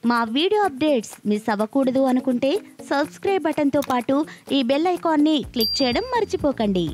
మా video updates miss అవ్వకూడదు అనుకుంటే సబ్స్క్రైబ్ బటన్తో పాటు ఈ బెల్ ఐకాన్ని క్లిక్ చేయడం మర్చిపోకండి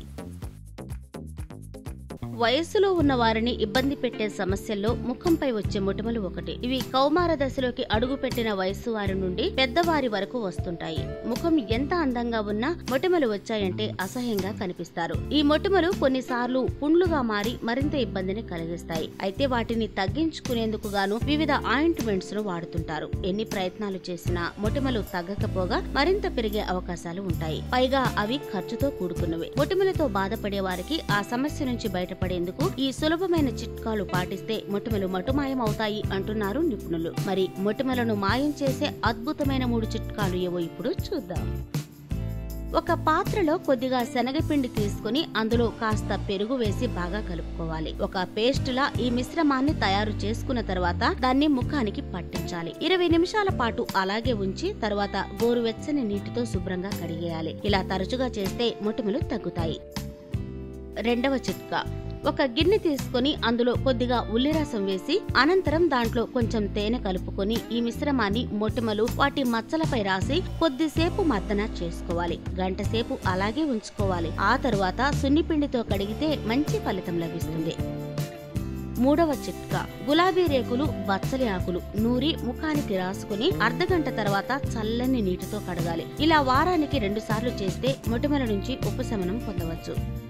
వయస్సులో ఉన్న వారిని ఇబ్బంది పెట్టే సమస్యల్లో ముఖంపై వచ్చే మొటిమలు ఒకటి ఇవి కౌమార దశలోకి అడుగు పెట్టిన వయస్సు వారి నుండి పెద్దవారి వరకు వస్తుంటాయి ముఖం ఎంత అందంగా ఉన్నా మొటిమలు వచ్చాయంటే అసహ్యంగా కనిపిస్తారు ఈ మొటిమలు కొన్నిసార్లు పుండ్లుగా మారి మరింత ఇబ్బందిని కలిగిస్తాయి అయితే వాటిని తగ్గించుకునేందుకు గాను వివిధ ఆయింట్మెంట్స్ ను వాడుతుంటారు ఎన్ని ప్రయత్నాలు చేసినా మొటిమలు తగ్గకపోగా మరింత పెరిగే అవకాశాలు ఉంటాయి పైగా అవి ఖర్చుతో కూడుకున్నవి మొటిమలతో బాధపడే వారికి ఆ సమస్య నుంచి బయటపడేందుకు ఈ సులభమైన చిట్కాలు పాటిస్తే మొటిమలు మటుమాయం అవుతాయి అంటున్నారు నిపుణులు మరి మొటిమలను మాయం చేసే అద్భుతమైన మూడు చిట్కాలు ఏవో ఇప్పుడు చూద్దాం ఒక పాత్రలో కొద్దిగా శనగపిండి తీసుకుని అందులో కాస్త పెరుగు వేసి బాగా కలుపుకోవాలి ఒక పేస్ట్ లా ఈ మిశ్రమాన్ని తయారు చేసుకున్న తర్వాత దాన్ని ముఖానికి పట్టించాలి ఇరవై నిమిషాల పాటు అలాగే ఉంచి తర్వాత గోరువెచ్చని నీటితో శుభ్రంగా కడిగేయాలి ఇలా తరచుగా చేస్తే మొటిమలు తగ్గుతాయి రెండవ చిట్కా ఒక గిన్నె తీసుకొని అందులో కొద్దిగా ఉల్లిరసం వేసి అనంతరం దాంట్లో కొంచెం తేనె కలుపుకొని ఈ మిశ్రమాన్ని మొటిమలు వాటి మచ్చలపై రాసి కొద్దిసేపు మర్దన చేసుకోవాలి గంట సేపు అలాగే ఉంచుకోవాలి ఆ తరువాత సున్నిపిండితో కడిగితే మంచి ఫలితం లభిస్తుంది మూడవ చిట్కా గులాబీ రేకులు బచ్చలి ఆకులు నూరి ముఖానికి రాసుకుని అర్ధగంట తర్వాత చల్లని నీటితో కడగాలి ఇలా వారానికి రెండు సార్లు చేస్తే మొటిమల నుంచి ఉపశమనం పొందవచ్చు